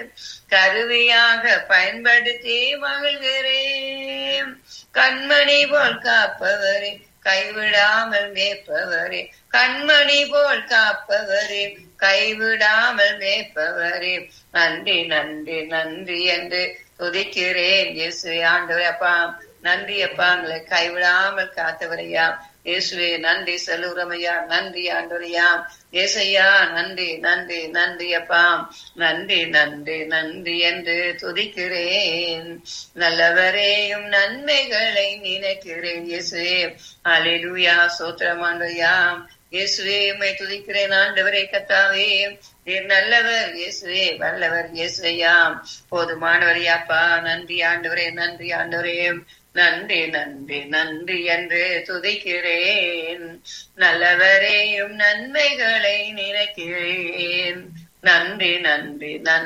கருவியாக பயன்படுத்தி மகிழ்கிறேன் கண்மணி போல் காப்பவரே கைவிடாமல் மேற்பவரே கண்மணி போல் காப்பவரே கைவிடாமல் மேய்ப்பவரே நன்றி நன்றி நன்றி என்று துதிக்கிறேன் இயேசு ஆண்டவரே அப்பா நன்றி அப்பா எங்களை கைவிடாமல் காத்தவரையா இயேசுவே நன்றி செலுறமையா நன்றி ஆண்டவரையா ஏசையா நன்றி நன்றி நன்றி அப்பா நன்றி நன்றி நன்றி என்று துதிக்கிறேன் நல்லவரேயும் நன்மைகளை நினைக்கிறேன் இயேசுவே அலிலுயா சோத்திரமாண்டையா இயேசுவே உம்மை துதிக்கிறேன் ஆண்டவரே கத்தாவே நீர் நல்லவர் இயேசுவே வல்லவர் இயேசுவையா போதுமானவர் யாப்பா நன்றி ஆண்டவரே நன்றி ஆண்டவரே நன்றி நன்றி நன்றி என்று துதிக்கிறேன் நல்லவரேயும் நன்மைகளை நினைக்கிறேன் நன்றி நன்றி நன்றி